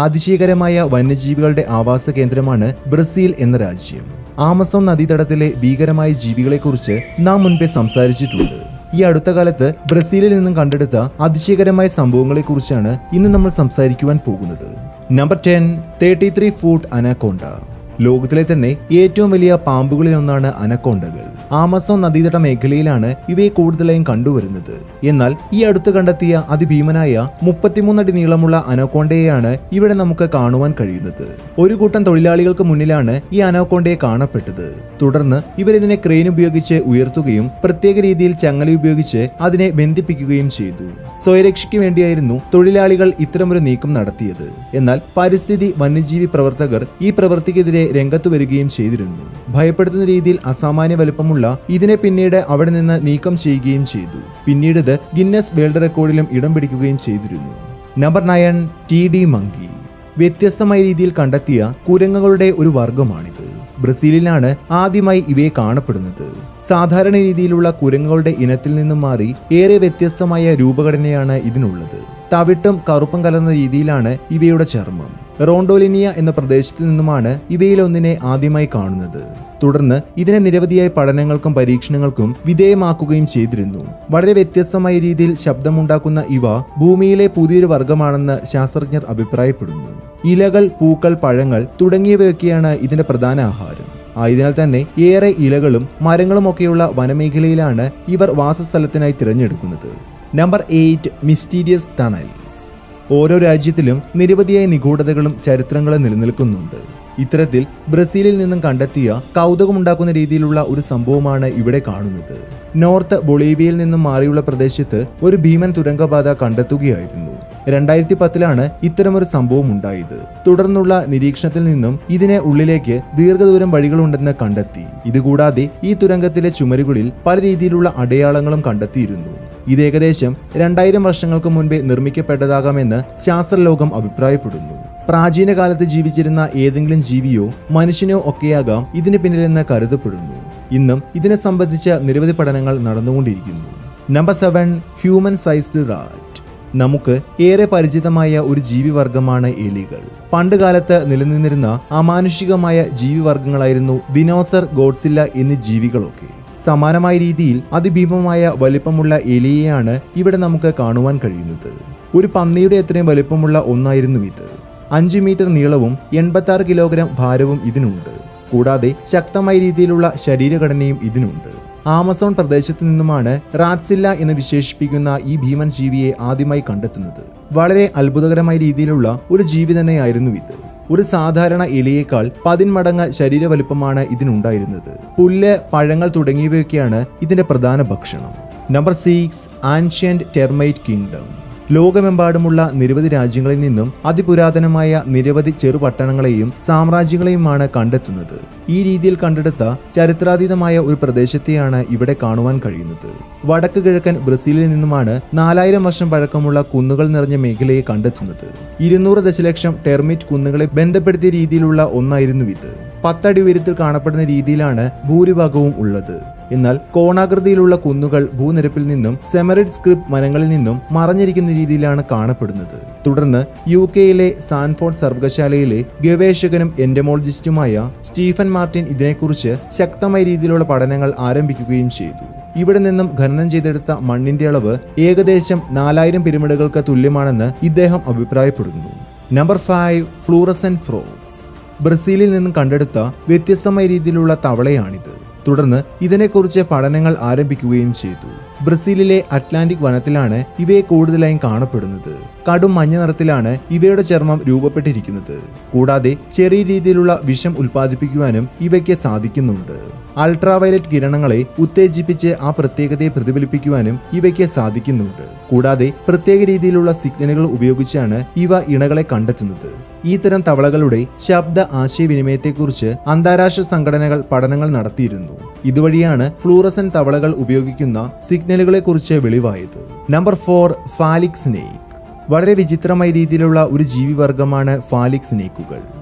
അതിശയകരമായ വന്യജീവികളുടെ ആവാസ കേന്ദ്രമാണ് ബ്രസീൽ എന്ന രാജ്യം ആമസോൺ നദീതടത്തിലെ ഭീകരമായ ജീവികളെക്കുറിച്ച് നാം മുൻപേ സംസാരിച്ചിട്ടുണ്ട് ഈ അടുത്ത കാലത്ത് ബ്രസീലിൽ നിന്നും കണ്ടെടുത്ത അതിശയകരമായ സംഭവങ്ങളെക്കുറിച്ചാണ് ഇന്ന് നമ്മൾ സംസാരിക്കുവാൻ പോകുന്നത് number ten thirty three foot anaconda ലോകത്തിലെ തന്നെ ഏറ്റവും വലിയ പാമ്പുകളിൽ ഒന്നാണ് അനക്കോണ്ടകൾ ആമസോൺ നദീതട മേഖലയിലാണ് ഇവയെ കൂടുതലായും കണ്ടുവരുന്നത് എന്നാൽ ഈ അടുത്ത് കണ്ടെത്തിയ അതിഭീമനായ മുപ്പത്തിമൂന്നടി നീളമുള്ള അനക്കോണ്ടയെയാണ് ഇവിടെ നമുക്ക് കാണുവാൻ കഴിയുന്നത് ഒരു കൂട്ടം തൊഴിലാളികൾക്ക് മുന്നിലാണ് ഈ അനക്കോണ്ടയെ കാണപ്പെട്ടത് തുടർന്ന് ഇവരിതിനെ ക്രെയിൻ ഉപയോഗിച്ച് ഉയർത്തുകയും പ്രത്യേക രീതിയിൽ ചങ്ങല ഉപയോഗിച്ച് അതിനെ ബന്ധിപ്പിക്കുകയും ചെയ്തു സ്വയരക്ഷയ്ക്ക് വേണ്ടിയായിരുന്നു തൊഴിലാളികൾ ഇത്തരമൊരു നീക്കം നടത്തിയത് എന്നാൽ പരിസ്ഥിതി വന്യജീവി പ്രവർത്തകർ ഈ പ്രവൃത്തിക്കെതിരെ രംഗത്തു വരികയും ചെയ്തിരുന്നു ഭയപ്പെടുത്തുന്ന രീതിയിൽ അസാമാന്യ വലുപ്പമുള്ള ഇതിനെ പിന്നീട് അവിടെ നിന്ന് നീക്കം ചെയ്യുകയും ചെയ്തു പിന്നീട് ഇത് ഗിന്നസ് വേൾഡ് റെക്കോർഡിലും ഇടം പിടിക്കുകയും ചെയ്തിരുന്നു number nine T D monkey വ്യത്യസ്തമായ രീതിയിൽ കണ്ടെത്തിയ കുരങ്ങുകളുടെ ഒരു വർഗമാണിത് ബ്രസീലിലാണ് ആദ്യമായി ഇവയെ കാണപ്പെടുന്നത് സാധാരണ രീതിയിലുള്ള കുരങ്ങുകളുടെ ഇനത്തിൽ നിന്നും മാറി ഏറെ വ്യത്യസ്തമായ രൂപഘടനയാണ് ഇതിനുള്ളത് തവിട്ടും കറുപ്പും കലർന്ന രീതിയിലാണ് ഇവയുടെ ചർമ്മം റോണ്ടോലിനിയ എന്ന പ്രദേശത്ത് നിന്നുമാണ് ഇവയിലൊന്നിനെ ആദ്യമായി കാണുന്നത് തുടർന്ന് ഇതിനെ നിരവധിയായ പഠനങ്ങൾക്കും പരീക്ഷണങ്ങൾക്കും വിധേയമാക്കുകയും ചെയ്തിരുന്നു വളരെ വ്യത്യസ്തമായ രീതിയിൽ ശബ്ദമുണ്ടാക്കുന്ന ഇവ ഭൂമിയിലെ പുതിയൊരു വർഗമാണെന്ന് ശാസ്ത്രജ്ഞർ അഭിപ്രായപ്പെടുന്നു ഇലകൾ പൂക്കൾ പഴങ്ങൾ തുടങ്ങിയവയൊക്കെയാണ് ഇതിന്റെ പ്രധാന ആഹാരം ആയതിനാൽ തന്നെ ഏറെ ഇലകളും മരങ്ങളും ഒക്കെയുള്ള വനമേഖലയിലാണ് ഇവർ വാസസ്ഥലത്തിനായി തിരഞ്ഞെടുക്കുന്നത് നമ്പർ എയ്റ്റ് മിസ്റ്റീരിയസ് ടണൽസ് ഓരോ രാജ്യത്തിലും നിരവധിയായ നിഗൂഢതകളും ചരിത്രങ്ങളും നിലനിൽക്കുന്നുണ്ട് ഇത്തരത്തിൽ ബ്രസീലിൽ നിന്നും കണ്ടെത്തിയ കൗതുകമുണ്ടാക്കുന്ന രീതിയിലുള്ള ഒരു സംഭവമാണ് ഇവിടെ കാണുന്നത് നോർത്ത് ബൊളീവിയയിൽ നിന്നും മാറിയുള്ള പ്രദേശത്ത് ഒരു ഭീമൻ തുരങ്കപാത കണ്ടെത്തുകയായിരുന്നു രണ്ടായിരത്തി പത്തിലാണ് ഇത്തരമൊരു സംഭവം ഉണ്ടായത് തുടർന്നുള്ള നിരീക്ഷണത്തിൽ നിന്നും ഇതിനെ ഉള്ളിലേക്ക് ദീർഘദൂരം വഴികളുണ്ടെന്ന് കണ്ടെത്തി ഇതുകൂടാതെ ഈ തുരങ്കത്തിലെ ചുമരുകളിൽ പല രീതിയിലുള്ള അടയാളങ്ങളും കണ്ടെത്തിയിരുന്നു ഇത് ഏകദേശം രണ്ടായിരം വർഷങ്ങൾക്ക് മുൻപേ നിർമ്മിക്കപ്പെട്ടതാകാമെന്ന് ശാസ്ത്രലോകം അഭിപ്രായപ്പെടുന്നു പ്രാചീന കാലത്ത് ജീവിച്ചിരുന്ന ഏതെങ്കിലും ജീവിയോ മനുഷ്യനോ ഒക്കെയാകാം ഇതിന് പിന്നിലെന്ന് കരുതപ്പെടുന്നു ഇന്നും ഇതിനെ സംബന്ധിച്ച നിരവധി പഠനങ്ങൾ നടന്നുകൊണ്ടിരിക്കുന്നു number seven human sized rat നമുക്ക് ഏറെ പരിചിതമായ ഒരു ജീവിവർഗമാണ് എലികൾ പണ്ട് കാലത്ത് നിലനിന്നിരുന്ന അമാനുഷികമായ ജീവിവർഗങ്ങളായിരുന്നു ദിനോസർ ഗോഡ്സില്ല എന്നീ ജീവികളൊക്കെ സമാനമായ രീതിയിൽ അതിഭീമമായ വലിപ്പമുള്ള എലിയെയാണ് ഇവിടെ നമുക്ക് കാണുവാൻ കഴിയുന്നത് ഒരു പന്നിയുടെ അത്രയും വലിപ്പമുള്ള ഒന്നായിരുന്നു ഇത് അഞ്ച് മീറ്റർ നീളവും എൺപത്തി ആറ് കിലോഗ്രാം ഭാരവും ഇതിനുണ്ട് കൂടാതെ ശക്തമായ രീതിയിലുള്ള ശരീരഘടനയും ഇതിനുണ്ട് ആമസോൺ പ്രദേശത്തു നിന്നുമാണ് റാറ്റ്സില്ല എന്ന് വിശേഷിപ്പിക്കുന്ന ഈ ഭീമൻ ജീവിയെ ആദ്യമായി കണ്ടെത്തുന്നത് വളരെ അത്ഭുതകരമായ രീതിയിലുള്ള ഒരു ജീവി തന്നെയായിരുന്നു ഇത് ഒരു സാധാരണ ഇലയേക്കാൾ പതിന്മടങ്ങ് ശരീര വലുപ്പമാണ് ഇതിനുണ്ടായിരുന്നത് പുല്ല് പഴങ്ങൾ തുടങ്ങിയവയൊക്കെയാണ് ഇതിന്റെ പ്രധാന ഭക്ഷണം number six ancient termite kingdom ലോകമെമ്പാടുമുള്ള നിരവധി രാജ്യങ്ങളിൽ നിന്നും അതിപുരാതനമായ നിരവധി ചെറുപട്ടണങ്ങളെയും സാമ്രാജ്യങ്ങളെയുമാണ് കണ്ടെത്തുന്നത് ഈ രീതിയിൽ കണ്ടെടുത്ത ചരിത്രാതീതമായ ഒരു പ്രദേശത്തെയാണ് ഇവിടെ കാണുവാൻ കഴിയുന്നത് വടക്ക് കിഴക്കൻ ബ്രസീലിൽ നിന്നുമാണ് നാലായിരം വർഷം പഴക്കമുള്ള കുന്നുകൾ നിറഞ്ഞ മേഖലയെ കണ്ടെത്തുന്നത് ഇരുന്നൂറ് ദശലക്ഷം ടെർമിറ്റ് കുന്നുകളെ ബന്ധപ്പെടുത്തിയ രീതിയിലുള്ള ഒന്നായിരുന്നു ഇത് പത്തടി ഉയരത്തിൽ കാണപ്പെടുന്ന രീതിയിലാണ് ഭൂരിഭാഗവും ഉള്ളത് എന്നാൽ കോണാകൃതിയിലുള്ള കുന്നുകൾ ഭൂനിരപ്പിൽ നിന്നും സെമറിഡ് സ്ക്രിപ്റ്റ് മരങ്ങളിൽ നിന്നും മറഞ്ഞിരിക്കുന്ന രീതിയിലാണ് കാണപ്പെടുന്നത് തുടർന്ന് യു കെയിലെ സാൻഫോർഡ് സർവകലാശാലയിലെ ഗവേഷകനും എൻഡമോളജിസ്റ്റുമായ സ്റ്റീഫൻ മാർട്ടിൻ ഇതിനെക്കുറിച്ച് ശക്തമായ രീതിയിലുള്ള പഠനങ്ങൾ ആരംഭിക്കുകയും ചെയ്തു ഇവിടെ നിന്നും ഖനനം ചെയ്തെടുത്ത മണ്ണിന്റെ അളവ് ഏകദേശം നാലായിരം പിരമിഡുകൾക്ക് തുല്യമാണെന്ന് ഇദ്ദേഹം അഭിപ്രായപ്പെടുന്നു നമ്പർ ഫൈവ് ഫ്ലൂറസൻ ഫ്രോക്സ് ബ്രസീലിൽ നിന്നും കണ്ടെടുത്ത വ്യത്യസ്തമായ രീതിയിലുള്ള തവളയാണിത് തുടർന്ന് ഇതിനെക്കുറിച്ച് പഠനങ്ങൾ ആരംഭിക്കുകയും ചെയ്തു ബ്രസീലിലെ അറ്റ്ലാന്റിക് വനത്തിലാണ് ഇവയെ കൂടുതലായും കാണപ്പെടുന്നത് കടും മഞ്ഞ നിറത്തിലാണ് ഇവയുടെ ചർമ്മം രൂപപ്പെട്ടിരിക്കുന്നത് കൂടാതെ ചെറിയ രീതിയിലുള്ള വിഷം ഉൽപ്പാദിപ്പിക്കുവാനും ഇവയ്ക്ക് സാധിക്കുന്നുണ്ട് അൾട്രാവയലറ്റ് കിരണങ്ങളെ ഉത്തേജിപ്പിച്ച് ആ പ്രത്യേകതയെ പ്രതിഫലിപ്പിക്കുവാനും ഇവയ്ക്ക് സാധിക്കുന്നുണ്ട് കൂടാതെ പ്രത്യേക രീതിയിലുള്ള സിഗ്നലുകൾ ഉപയോഗിച്ചാണ് ഇവ ഇണകളെ കണ്ടെത്തുന്നത് ഈ തരം തവളകളുടെ ശബ്ദ ആശയവിനിമയത്തെക്കുറിച്ച് അന്താരാഷ്ട്ര സംഘടനകൾ പഠനങ്ങൾ നടത്തിയിരുന്നു ഇതുവഴിയാണ് ഫ്ലൂറസൻ തവളകൾ ഉപയോഗിക്കുന്ന സിഗ്നലുകളെക്കുറിച്ച് വെളിവായത് നമ്പർ ഫോർ ഫാലിക് സ്നേക്ക് വളരെ വിചിത്രമായ രീതിയിലുള്ള ഒരു ജീവിവർഗമാണ് ഫാലിക് സ്നേക്കുകൾ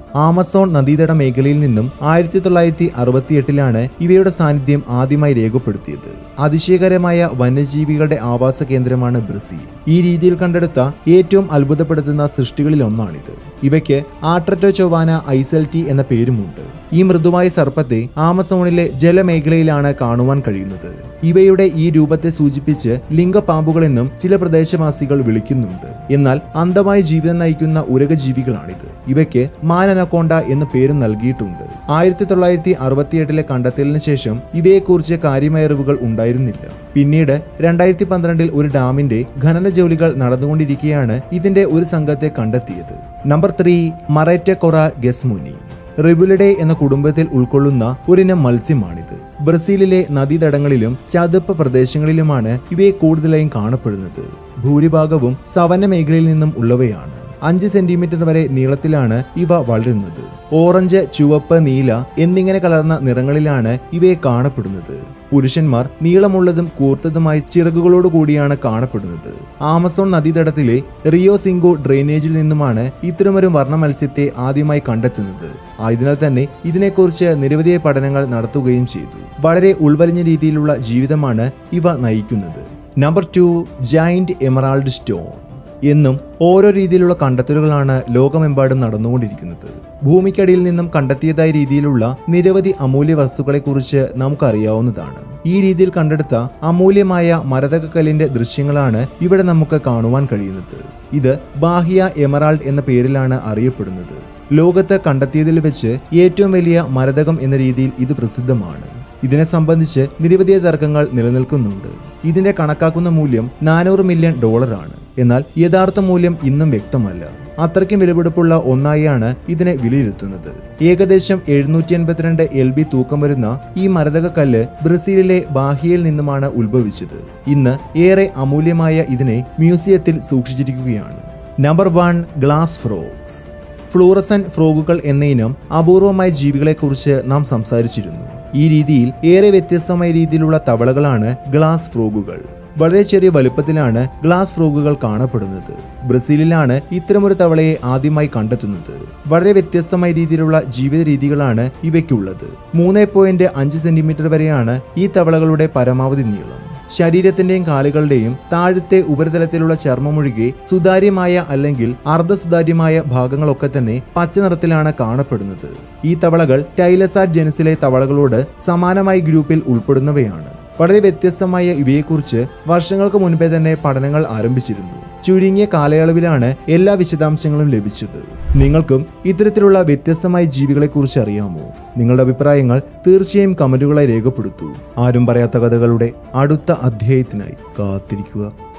ആമസോൺ നദീതട മേഖലയിൽ നിന്നും ആയിരത്തി തൊള്ളായിരത്തി അറുപത്തിയെട്ടിലാണ് ഇവയുടെ സാന്നിധ്യം ആദ്യമായി രേഖപ്പെടുത്തിയത് അതിശയകരമായ വന്യജീവികളുടെ ആവാസ കേന്ദ്രമാണ് ബ്രസീൽ ഈ രീതിയിൽ കണ്ടെടുത്ത ഏറ്റവും അത്ഭുതപ്പെടുത്തുന്ന സൃഷ്ടികളിൽ ഒന്നാണിത് ഇവയ്ക്ക് ആട്രറ്റോ ചൊവാന ഐസൽറ്റി എന്ന പേരുമുണ്ട് ഈ മൃദുവായ സർപ്പത്തെ ആമസോണിലെ ജലമേഖലയിലാണ് കാണുവാൻ കഴിയുന്നത് ഇവയുടെ ഈ രൂപത്തെ സൂചിപ്പിച്ച് ലിംഗപാമ്പുകളെന്നും ചില പ്രദേശവാസികൾ വിളിക്കുന്നുണ്ട് എന്നാൽ അന്ധമായ ജീവിതം നയിക്കുന്ന ഉരകജീവികളാണിത് ഇവയ്ക്ക് മാനനക്കോണ്ട എന്ന പേരും നൽകിയിട്ടുണ്ട് ആയിരത്തി തൊള്ളായിരത്തി അറുപത്തിയെട്ടിലെ കണ്ടെത്തലിന് ശേഷം ഇവയെക്കുറിച്ച് കാര്യമായ അറിവുകൾ ഉണ്ടായിരുന്നില്ല പിന്നീട് രണ്ടായിരത്തി പന്ത്രണ്ടിൽ ഒരു ഡാമിന്റെ ഖനന ജോലികൾ നടന്നുകൊണ്ടിരിക്കെയാണ് ഇതിന്റെ ഒരു സംഘത്തെ കണ്ടെത്തിയത് നമ്പർ ത്രീ മറേറ്റക്കൊറ ഗെസ്മുനി റിവുലിഡെ എന്ന കുടുംബത്തിൽ ഉൾക്കൊള്ളുന്ന ഒരിനം മത്സ്യമാണിത് ബ്രസീലിലെ നദീതടങ്ങളിലും ചതുപ്പ് പ്രദേശങ്ങളിലുമാണ് ഇവയെ കൂടുതലായും കാണപ്പെടുന്നത് ഭൂരിഭാഗവും സവന്ന മേഖലയിൽ നിന്നും ഉള്ളവയാണ് അഞ്ച് സെന്റിമീറ്റർ വരെ നീളത്തിലാണ് ഇവ വളരുന്നത് ഓറഞ്ച് ചുവപ്പ് നീല എന്നിങ്ങനെ കലർന്ന നിറങ്ങളിലാണ് ഇവയെ കാണപ്പെടുന്നത് പുരുഷന്മാർ നീളമുള്ളതും കൂർത്തതുമായ ചിറകുകളോട് കൂടിയാണ് കാണപ്പെടുന്നത് ആമസോൺ നദീതടത്തിലെ റിയോ സിംഗോ ഡ്രെയിനേജിൽ നിന്നുമാണ് ഇത്തരമൊരു വർണ്ണ മത്സ്യത്തെ ആദ്യമായി കണ്ടെത്തുന്നത് ആയതിനാൽ തന്നെ ഇതിനെക്കുറിച്ച് നിരവധി പഠനങ്ങൾ നടത്തുകയും ചെയ്തു വളരെ ഉൾവലിഞ്ഞ രീതിയിലുള്ള ജീവിതമാണ് ഇവ നയിക്കുന്നത് number two giant emerald stone എന്നും ഓരോ രീതിയിലുള്ള കണ്ടെത്തലുകളാണ് ലോകമെമ്പാടും നടന്നുകൊണ്ടിരിക്കുന്നത് ഭൂമിക്കടിയിൽ നിന്നും കണ്ടെത്തിയതായ രീതിയിലുള്ള നിരവധി അമൂല്യ വസ്തുക്കളെക്കുറിച്ച് നമുക്കറിയാവുന്നതാണ് ഈ രീതിയിൽ കണ്ടെടുത്ത അമൂല്യമായ മരതകക്കല്ലിന്റെ ദൃശ്യങ്ങളാണ് ഇവിടെ നമുക്ക് കാണുവാൻ കഴിയുന്നത് ഇത് ബാഹിയ എമറാൾഡ് എന്ന പേരിലാണ് അറിയപ്പെടുന്നത് ലോകത്ത് കണ്ടെത്തിയതിൽ വെച്ച് ഏറ്റവും വലിയ മരതകം എന്ന രീതിയിൽ ഇത് പ്രസിദ്ധമാണ് ഇതിനെ സംബന്ധിച്ച് നിരവധി തർക്കങ്ങൾ നിലനിൽക്കുന്നുണ്ട് ഇതിന്റെ കണക്കാക്കുന്ന മൂല്യം നാനൂറ് മില്യൺ ഡോളറാണ് എന്നാൽ യഥാർത്ഥ മൂല്യം ഇന്നും വ്യക്തമല്ല അത്രയ്ക്കും വിലപിടിപ്പുള്ള ഒന്നായാണ് ഇതിനെ വിലയിരുത്തുന്നത് ഏകദേശം എഴുന്നൂറ്റി എൺപത്തിരണ്ട് എൽ ബി തൂക്കം വരുന്ന ഈ മരതക കല്ല് ബ്രസീലിലെ ബാഹിയയിൽ നിന്നുമാണ് ഉത്ഭവിച്ചത് ഇന്ന് ഏറെ അമൂല്യമായ ഇതിനെ മ്യൂസിയത്തിൽ സൂക്ഷിച്ചിരിക്കുകയാണ് number one glass frogs fluorescent ഫ്രോഗുകൾ എന്ന ഇനം അപൂർവമായ ജീവികളെക്കുറിച്ച് നാം സംസാരിച്ചിരുന്നു ഈ രീതിയിൽ ഏറെ വ്യത്യസ്തമായ രീതിയിലുള്ള തവളകളാണ് ഗ്ലാസ് ഫ്രോഗുകൾ വളരെ ചെറിയ വലുപ്പത്തിലാണ് ഗ്ലാസ് ഫ്രോഗുകൾ കാണപ്പെടുന്നത് ബ്രസീലിലാണ് ഇത്തരമൊരു തവളയെ ആദ്യമായി കണ്ടെത്തുന്നത് വളരെ വ്യത്യസ്തമായ രീതിയിലുള്ള ജീവിത രീതികളാണ് ഇവയ്ക്കുള്ളത് മൂന്ന് പോയിന്റ് അഞ്ച് സെന്റിമീറ്റർ വരെയാണ് ഈ തവളകളുടെ പരമാവധി നീളം ശരീരത്തിന്റെയും കാലുകളുടെയും താഴത്തെ ഉപരിതലത്തിലുള്ള ചർമ്മമൊഴികെ സുതാര്യമായ അല്ലെങ്കിൽ അർദ്ധസുതാര്യമായ ഭാഗങ്ങളൊക്കെ തന്നെ പച്ച നിറത്തിലാണ് കാണപ്പെടുന്നത് ഈ തവളകൾ ടൈലസാറ്റ് ജനുസിലെ തവളകളോട് സമാനമായ ഗ്രൂപ്പിൽ ഉൾപ്പെടുന്നവയാണ് വളരെ വ്യത്യസ്തമായ ഇവയെക്കുറിച്ച് വർഷങ്ങൾക്ക് മുൻപേ തന്നെ പഠനങ്ങൾ ആരംഭിച്ചിരുന്നു ചുരുങ്ങിയ കാലയളവിലാണ് എല്ലാ വിശദാംശങ്ങളും ലഭിച്ചത് നിങ്ങൾക്കും ഇത്തരത്തിലുള്ള വ്യത്യസ്തമായ ജീവികളെക്കുറിച്ച് അറിയാമോ നിങ്ങളുടെ അഭിപ്രായങ്ങൾ തീർച്ചയായും കമന്റുകളായി രേഖപ്പെടുത്തൂ ആരും പറയാത്ത കഥകളുടെ അടുത്ത അധ്യായത്തിനായി കാത്തിരിക്കുക